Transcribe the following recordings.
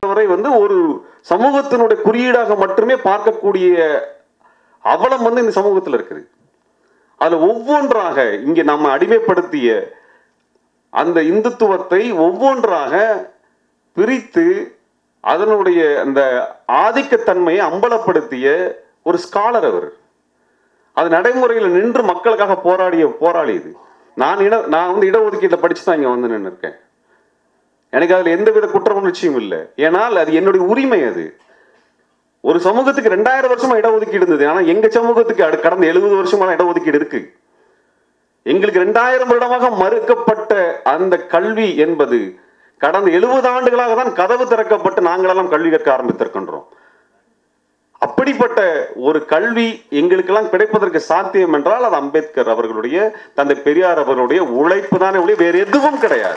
வரை வந்து ஒரு சமூகத்தினுடைய குறியீடாக மட்டுமே பார்க்கக்கூடிய அவலம் வந்து இந்த சமூகத்தில் இருக்குது அதுல ஒவ்வொன்றாக இங்க நம்ம அடிமைப்படுத்திய அந்த இந்துத்துவத்தை ஒவ்வொன்றாக பிரித்து அதனுடைய அந்த ஆதிக்கத்தன்மையை அம்பலப்படுத்திய ஒரு ஸ்காலர் அவர் அது நடைமுறையில் நின்று மக்களுக்காக போராடிய போராளி இது நான் இட நான் வந்து இடஒதுக்கீட்டில் படிச்சு தான் இங்கே வந்து நின்று இருக்கேன் எனக்கு அதில் எந்தவித குற்ற உணர்ச்சியும் இல்லை ஏனால் அது என்னுடைய உரிமை அது ஒரு சமூகத்துக்கு ரெண்டாயிரம் வருஷமா இடஒதுக்கீடு இருந்தது ஆனால் எங்க சமூகத்துக்கு அடு- கடந்த எழுபது வருஷமா இடஒதுக்கீடு இருக்கு எங்களுக்கு ரெண்டாயிரம் வருடமாக மறுக்கப்பட்ட அந்த கல்வி என்பது கடந்த எழுபது ஆண்டுகளாக தான் கதவு திறக்கப்பட்டு நாங்களெல்லாம் கல்வி கற்க ஆரம்பித்திருக்கின்றோம் அப்படிப்பட்ட ஒரு கல்வி எங்களுக்கெல்லாம் கிடைப்பதற்கு சாத்தியம் என்றால் அது அம்பேத்கர் அவர்களுடைய தந்தை பெரியார் அவர்களுடைய உழைப்பு தானே ஒழிய வேறு எதுவும் கிடையாது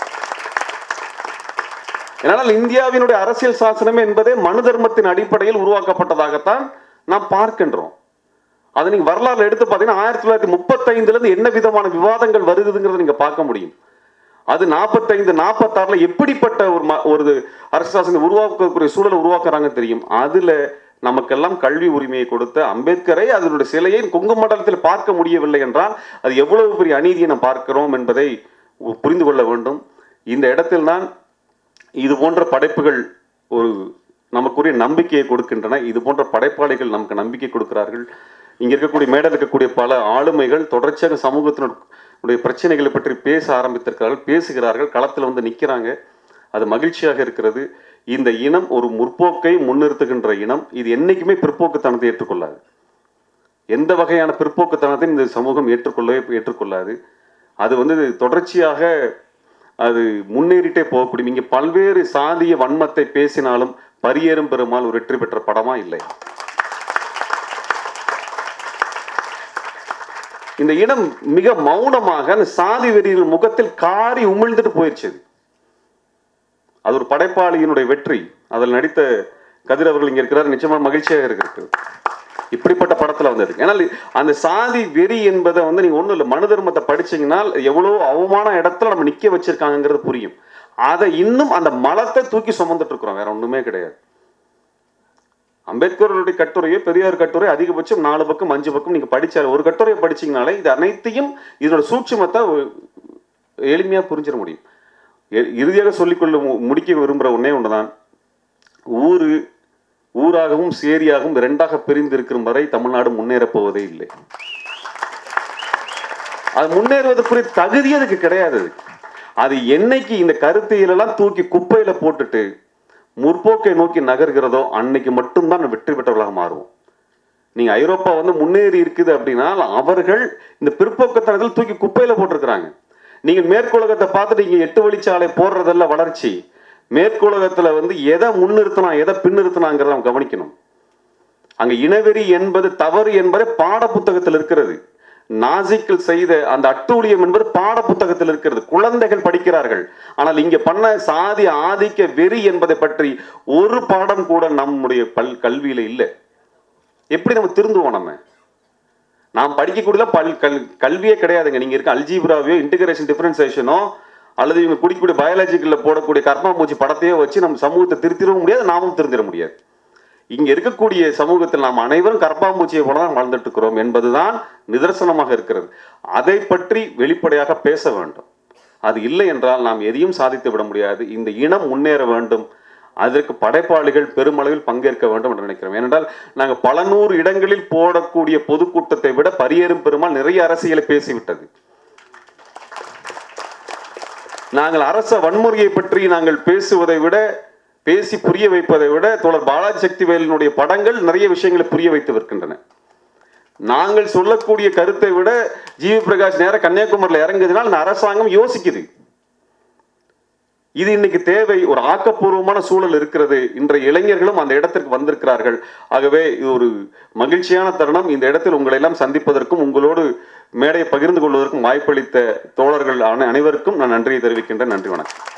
ஏனால் இந்தியாவினுடைய அரசியல் சாசனம் என்பதே மனு தர்மத்தின் அடிப்படையில் உருவாக்கப்பட்டதாகத்தான் நாம் பார்க்கின்றோம் அது நீங்க வரலாறு எடுத்து பார்த்தீங்கன்னா ஆயிரத்தி தொள்ளாயிரத்தி முப்பத்தைந்துல இருந்து என்ன விதமான விவாதங்கள் வருதுங்கிறத நீங்க பார்க்க முடியும் அது நாற்பத்தைந்து நாற்பத்தாறுல எப்படிப்பட்ட ஒரு ம- ஒரு அரசு சாசனம் உருவாக்கக்கூடிய சூழலை உருவாக்குறாங்க தெரியும் அதுல நமக்கெல்லாம் கல்வி உரிமையை கொடுத்த அம்பேத்கரை அதனுடைய சிலையை கொங்கு மண்டலத்தில் பார்க்க முடியவில்லை என்றால் அது எவ்வளவு பெரிய அநீதியை நாம் பார்க்கிறோம் என்பதை உ- புரிந்து கொள்ள வேண்டும் இந்த இடத்தில் தான் இது போன்ற படைப்புகள் ஒரு நமக்குரிய நம்பிக்கையை கொடுக்கின்றன இது போன்ற படைப்பாளிகள் நமக்கு நம்பிக்கை கொடுக்கிறார்கள் இங்க இருக்கக்கூடிய மேடையில் இருக்கக்கூடிய பல ஆளுமைகள் தொடர்ச்சியாக சமூகத்தினுடைய பிரச்சனைகளை பற்றி பேச ஆரம்பித்திருக்கிறார்கள் பேசுகிறார்கள் களத்தில் வந்து நிற்கிறாங்க அது மகிழ்ச்சியாக இருக்கிறது இந்த இனம் ஒரு முற்போக்கை முன்னிறுத்துகின்ற இனம் இது என்னைக்குமே பிற்போக்குத்தனத்தை ஏற்றுக்கொள்ளாது எந்த வகையான பிற்போக்குத்தனத்தையும் இந்த சமூகம் ஏற்றுக்கொள்ளவே ஏற்றுக்கொள்ளாது அது வந்து தொடர்ச்சியாக அது முன்னேறிட்டே போகக்கூடிய இங்கே பல்வேறு சாதிய வன்மத்தை பேசினாலும் பரியேறும் பெருமாள் ஒரு வெற்றி பெற்ற படமா இல்லை இந்த இடம் மிக மௌனமாக அந்த சாதி வெறியின் முகத்தில் காரி உமிழ்ந்துட்டு போயிடுச்சு அது. அது ஒரு படைப்பாளியினுடைய வெற்றி அதில் நடித்த கதிர் அவர்கள் இங்க இருக்கிறார் நிச்சயமா மகிழ்ச்சியாக இருக்கிறது இப்படிப்பட்ட படத்துல வந்து இருக்கு ஏன்னா அந்த சாதி வெறி என்பதை வந்து நீங்க ஒண்ணும் இல்லை மனு தர்மத்தை படிச்சீங்கன்னா எவ்வளவு அவமான இடத்துல நம்ம நிக்க வச்சிருக்காங்கிறது புரியும் அதை இன்னும் அந்த மலத்தை தூக்கி சுமந்துட்டு இருக்கிறோம் வேற ஒண்ணுமே கிடையாது அம்பேத்கருடைய கட்டுரையோ பெரியார் கட்டுரை அதிகபட்சம் நாலு பக்கம் அஞ்சு பக்கம் நீங்க படிச்சாரு ஒரு கட்டுரையை படிச்சீங்கனாலே இது அனைத்தையும் இதனோட சூட்சுமத்தை ஒ- எளிமையா புரிஞ்சிட முடியும் எ- இறுதியாக சொல்லிக்கொள்ள மு- முடிக்க விரும்புகிற ஒண்ணே ஒன்றுதான் ஊரு ஊராகவும் சேரியாகவும் இரண்டாக பிரிந்து இருக்கும் வரை தமிழ்நாடு முன்னேறப் போவதே இல்லை அது முன்னேறுவதற்குரிய தகுதி அதுக்கு கிடையாது அது. அது என்னைக்கு இந்த கருத்தியலெல்லாம் தூக்கி குப்பையில போட்டுட்டு முற்போக்கை நோக்கி நகர்கிறதோ அன்னைக்கு மட்டும்தான் நம்ம வெற்றி பெற்றவர்களாக மாறுவோம் நீங்க ஐரோப்பா வந்து முன்னேறி இருக்குது அப்படின்னா அவர்கள் இந்த பிற்போக்குத்தனத்தில் தூக்கி குப்பையில போட்டிருக்கிறாங்க நீங்க மேற்குலகத்தை பார்த்துட்டு இங்க எட்டு வழிச்சாலை போடுறதல்ல வளர்ச்சி மேற்குலகத்துல வந்து எதை முன்னிறுத்தினா எதை பின்னிறுத்தினாங்கிறத நம்ம கவனிக்கணும் அங்க இனவெறி என்பது தவறு என்பது பாட புத்தகத்தில் இருக்கிறது நாசிக்கள் செய்த அந்த அட்டூழியம் என்பது பாட புத்தகத்தில் இருக்கிறது குழந்தைகள் படிக்கிறார்கள் ஆனால் இங்க பண்ண சாதி ஆதிக்க வெறி என்பதை பற்றி ஒரு பாடம் கூட நம்முடைய பல் கல்வியில இல்லை எப்படி நம்ம திருந்துவோம் நம்ம நாம் படிக்கக்கூடிய பல் கல் கல்வியே கிடையாதுங்க நீங்க இருக்க அல்ஜீப்ராவையோ இன்டிகிரேஷன் டிஃபரன்சேஷனோ அல்லது இவங்க குடிக்கக்கூடிய பயாலஜிக்கல்ல போடக்கூடிய கர்மாமூச்சி படத்தையோ வச்சு நம்ம சமூகத்தை திருத்திடவும் முடியாது நாமும் திருந்திட முடியாது இங்க இருக்கக்கூடிய சமூகத்தில் நாம் அனைவரும் கற்பாம்பூச்சியை போல தான் வாழ்ந்துட்டு இருக்கிறோம் என்பதுதான் நிதர்சனமாக இருக்கிறது அதை பற்றி வெளிப்படையாக பேச வேண்டும் அது இல்லை என்றால் நாம் எதையும் சாதித்து விட முடியாது இந்த இனம் முன்னேற வேண்டும் அதற்கு படைப்பாளிகள் பெருமளவில் பங்கேற்க வேண்டும் என்று நினைக்கிறோம் ஏனென்றால் நாங்கள் பல நூறு இடங்களில் போடக்கூடிய பொதுக்கூட்டத்தை விட பரியேறும் பெருமாள் நிறைய அரசியலை பேசிவிட்டது நாங்கள் அரச வன்முறையை பற்றி நாங்கள் பேசுவதை விட பேசி புரிய வைப்பதை விட தோழர் பாலாஜி சக்திவேலினுடைய படங்கள் நிறைய விஷயங்களை புரிய வைத்து வருகின்றன நாங்கள் சொல்லக்கூடிய கருத்தை விட ஜிவி பிரகாஷ் நேர கன்னியாகுமரியில் இறங்குதுனால் இந்த அரசாங்கம் யோசிக்குது இது இன்னைக்கு தேவை ஒரு ஆக்கப்பூர்வமான சூழல் இருக்கிறது இன்றைய இளைஞர்களும் அந்த இடத்திற்கு வந்திருக்கிறார்கள் ஆகவே இது ஒரு மகிழ்ச்சியான தருணம் இந்த இடத்தில் உங்களை எல்லாம் சந்திப்பதற்கும் உங்களோடு மேடையை பகிர்ந்து கொள்வதற்கும் வாய்ப்பளித்த தோழர்கள் அனை- அனைவருக்கும் நான் நன்றியை தெரிவிக்கின்றேன் நன்றி வணக்கம்